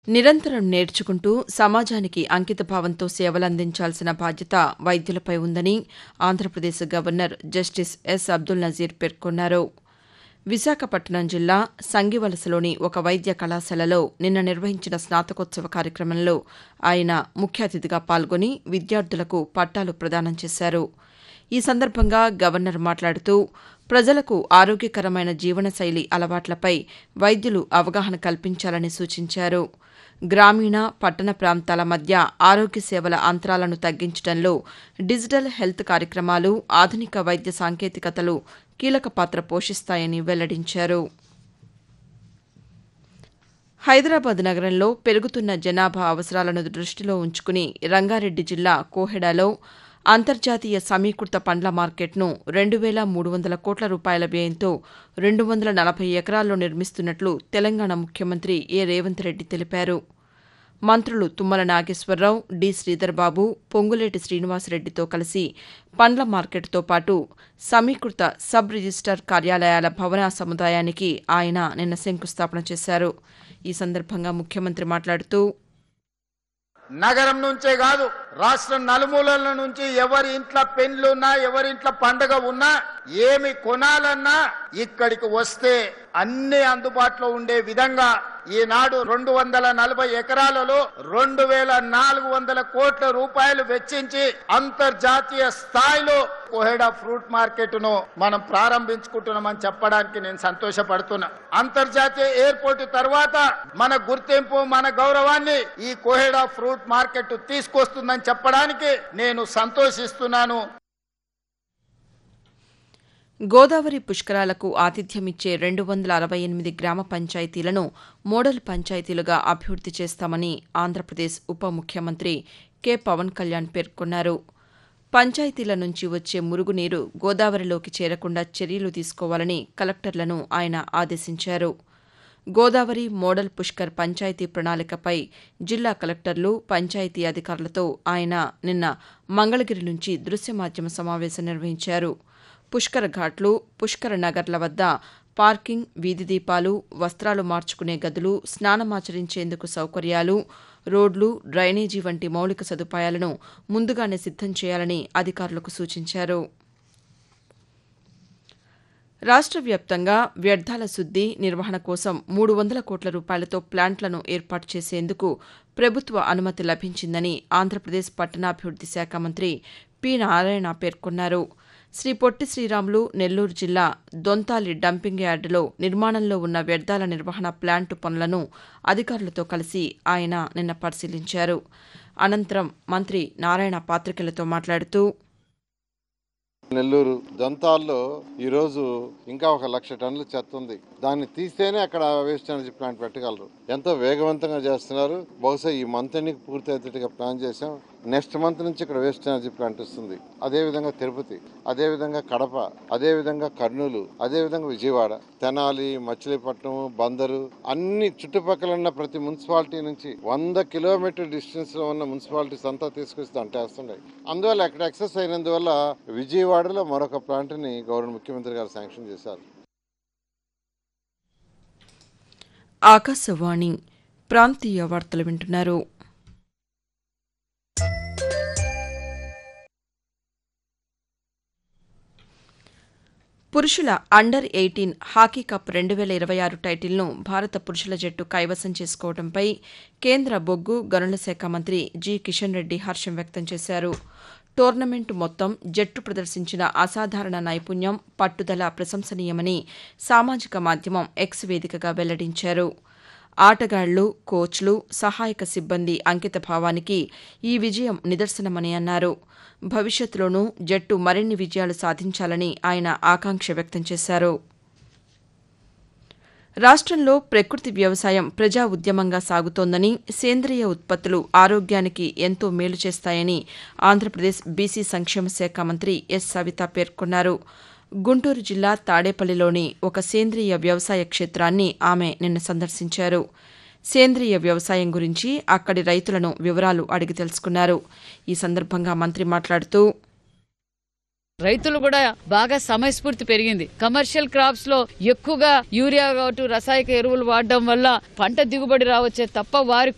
నిరంతరం నేర్చుకుంటూ సమాజానికి అంకితభావంతో సేవలందించాల్సిన బాధ్యత వైద్యులపై ఉందని Andhra Pradesh governor justice S Abdul Nazeer పేర్కొన్నారు విశాఖపట్నం జిల్లా సంగివలసలోని ఒక వైద్య కళాశాలలో నిన్న నిర్వహించిన స్నాతకోత్సవ కార్యక్రమంలో ఆయన ముఖ్య అతిథిగా పాల్గొని విద్యార్థులకు పట్టాలు ప్రదానం చేశారు ఈ సందర్భంగా గవర్నర్ మాట్లాడుతూ ప్రజలకు ఆరోగ్యకరమైన జీవనశైలి అలవాట్లపై వైద్యులు అవగాహన కల్పించాలని సూచించారు గ్రామీణ పట్టణ ప్రాంతాల మధ్య ఆరోగ్య సేవల అంతరాలను తగ్గించడంలో డిజిటల్ హెల్త్ కార్యక్రమాలు ఆధునిక వైద్య సాంకేతికతలు కీలక పాత్ర పోషిస్తాయని వెల్లడించారు హైదరాబాద్ నగరంలో పెరుగుతున్న జనాభా అవసరాలను దృష్టిలో ఉంచుకుని రంగారెడ్డి జిల్లా కోహెడాలో అంతర్జాతీయ సమీకృత పండ్ల మార్కెట్ను రెండు వేల మూడు వందల కోట్ల రూపాయల వ్యయంతో రెండు వందల నలభై ఎకరాల్లో నిర్మిస్తున్నట్లు తెలంగాణ ముఖ్యమంత్రి ఏ రేవంత్ రెడ్డి తెలిపారు మంత్రులు తుమ్మల నాగేశ్వరరావు డి శ్రీధర్బాబు పొంగులేటి శ్రీనివాసరెడ్డితో కలిసి పండ్ల మార్కెట్తో పాటు సమీకృత సబ్ రిజిస్టార్ కార్యాలయాల భవన సముదాయానికి ఆయన నిన్న శంకుస్థాపన చేశారు ఈ సందర్భంగా ముఖ్యమంత్రి మాట్లాడుతూ నగరం నుంచే కాదు రాష్ట్రం నలుమూలల నుంచి ఎవరి ఇంట్లో పెండ్లున్నా ఎవరి ఇంట్లో పండగ ఉన్నా ఏమి కొనాలన్నా ఇక్కడికి వస్తే అన్ని అందుబాటులో ఉండే విధంగా ఈనాడు రెండు వందల నలభై ఎకరాలలో రెండు వేల నాలుగు వందల కోట్ల రూపాయలు వెచ్చించి అంతర్జాతీయ స్థాయిలో కోహెడా ఫ్రూట్ మార్కెట్ ను మనం ప్రారంభించుకుంటున్నామని చెప్పడానికి నేను సంతోషపడుతున్నా అంతర్జాతీయ ఎయిర్పోర్ట్ తర్వాత మన గుర్తింపు మన గౌరవాన్ని ఈ కోహెడా ఫ్రూట్ మార్కెట్ తీసుకొస్తుందని చెప్పడానికి నేను సంతోషిస్తున్నాను గోదావరి పుష్కరాలకు ఆతిథ్యమిచ్చే రెండు వందల అరవై ఎనిమిది గ్రామ పంచాయతీలను మోడల్ పంచాయతీలుగా అభివృద్ది చేస్తామని ఆంధ్రప్రదేశ్ ఉప ముఖ్యమంత్రి కె పవన్ కళ్యాణ్ పేర్కొన్నారు పంచాయతీల నుంచి వచ్చే మురుగునీరు గోదావరిలోకి చేరకుండా చర్యలు తీసుకోవాలని కలెక్టర్లను ఆయన ఆదేశించారు గోదావరి మోడల్ పుష్కర్ పంచాయతీ ప్రణాళికపై జిల్లా కలెక్టర్లు పంచాయతీ అధికారులతో ఆయన నిన్న మంగళగిరి నుంచి దృశ్య మాధ్యమ సమావేశం నిర్వహించారు పుష్కర ఘాట్లు పుష్కర నగర్ల వద్ద పార్కింగ్ వీధి దీపాలు వస్త్రాలు మార్చుకునే గదులు స్నానమాచరించేందుకు సౌకర్యాలు రోడ్లు డ్రైనేజీ వంటి మౌలిక సదుపాయాలను ముందుగానే సిద్దం చేయాలని అధికారులకు సూచించారు రాష్ట్ర వ్యాప్తంగా వ్యర్థాల శుద్ది నిర్వహణ కోసం మూడు వందల కోట్ల రూపాయలతో ప్లాంట్లను ఏర్పాటు చేసేందుకు ప్రభుత్వ అనుమతి లభించిందని ఆంధ్రప్రదేశ్ పట్టణాభివృద్ది శాఖ మంత్రి పి నారాయణ పేర్కొన్నారు శ్రీ పొట్టి శ్రీరాములు నెల్లూరు జిల్లా దొంతాలి డంపింగ్ యార్డులో నిర్మాణంలో ఉన్న వ్యర్థాల నిర్వహణ ప్లాంటు పనులను అధికారులతో కలిసి ఆయన నిన్న పరిశీలించారు అనంతరం మంత్రి నారాయణ పాతికేయులతో మాట్లాడుతూ నెల్లూరు దంతాల్లో ఈరోజు ఇంకా ఒక లక్ష టన్నుల చెత్త ఉంది దాన్ని తీస్తేనే అక్కడ వేస్ట్ ఎనర్జీ ప్లాంట్ పెట్టగలరు ఎంతో వేగవంతంగా చేస్తున్నారు బహుశా ఈ మంత్ ఎన్నిక పూర్తి అయ్యేటట్టుగా ప్లాన్ చేశాం నెక్స్ట్ మంత్ నుంచి ఇక్కడ వేస్ట్ ఎనర్జీ ప్లాంట్ వస్తుంది అదేవిధంగా తిరుపతి అదేవిధంగా కడప అదేవిధంగా కర్నూలు అదేవిధంగా విజయవాడ తెనాలి మచిలీపట్నం బందరు అన్ని చుట్టుపక్కల ఉన్న ప్రతి మున్సిపాలిటీ నుంచి వంద కిలోమీటర్ డిస్టెన్స్ లో ఉన్న మున్సిపాలిటీస్ అంతా తీసుకొచ్చి అంటేస్తున్నాయి అందువల్ల అక్కడ ఎక్సెస్ అయినందువల్ల విజయవాడలో మరొక ప్లాంట్ ని గవర్నర్ ముఖ్యమంత్రి గారు శాంక్షన్ చేశారు ఆకాశవాణి ప్రాంతీయ వార్తలు వింటున్నారు పురుషుల అండర్ ఎయిటీన్ హాకీ కప్ రెండు వేల ఇరవై ఆరు టైటిల్ను భారత పురుషుల జట్టు కైవసం చేసుకోవడంపై కేంద్ర బొగ్గు గనుల శాఖ మంత్రి జి కిషన్ రెడ్డి హర్షం వ్యక్తం చేశారు టోర్నమెంటు మొత్తం జట్టు ప్రదర్శించిన అసాధారణ నైపుణ్యం పట్టుదల ప్రశంసనీయమని సామాజిక మాధ్యమం ఎక్స్ వేదికగా వెల్లడించారు ఆటగాళ్లు కోచ్లు సహాయక సిబ్బంది అంకిత భావానికి ఈ విజయం నిదర్శనమని అన్నారు భవిష్యత్తులోనూ జట్టు మరిన్ని విజయాలు సాధించాలని ఆయన ఆకాంక్ష వ్యక్తం చేశారు రాష్ట్రంలో ప్రకృతి వ్యవసాయం ప్రజా ఉద్యమంగా సాగుతోందని సేంద్రియ ఉత్పత్తులు ఆరోగ్యానికి ఎంతో మేలు చేస్తాయని ఆంధ్రప్రదేశ్ బీసీ సంక్షేమ శాఖ మంత్రి ఎస్ సవిత పేర్కొన్నారు గుంటూరు జిల్లా తాడేపల్లిలోని ఒక సేంద్రియ వ్యవసాయ క్షేత్రాన్ని ఆమె నిన్న సందర్శించారు సేంద్రియ వ్యవసాయం గురించి అక్కడి రైతులను వివరాలు అడిగి తెలుసుకున్నారు ఈ సందర్భంగా మంత్రి మాట్లాడుతూ రైతులు కూడా బాగా సమయస్ఫూర్తి పెరిగింది కమర్షియల్ క్రాప్స్ లో ఎక్కువగా యూరియా కావచ్చు రసాయక ఎరువులు వాడడం వల్ల పంట దిగుబడి రావచ్చే తప్ప వారి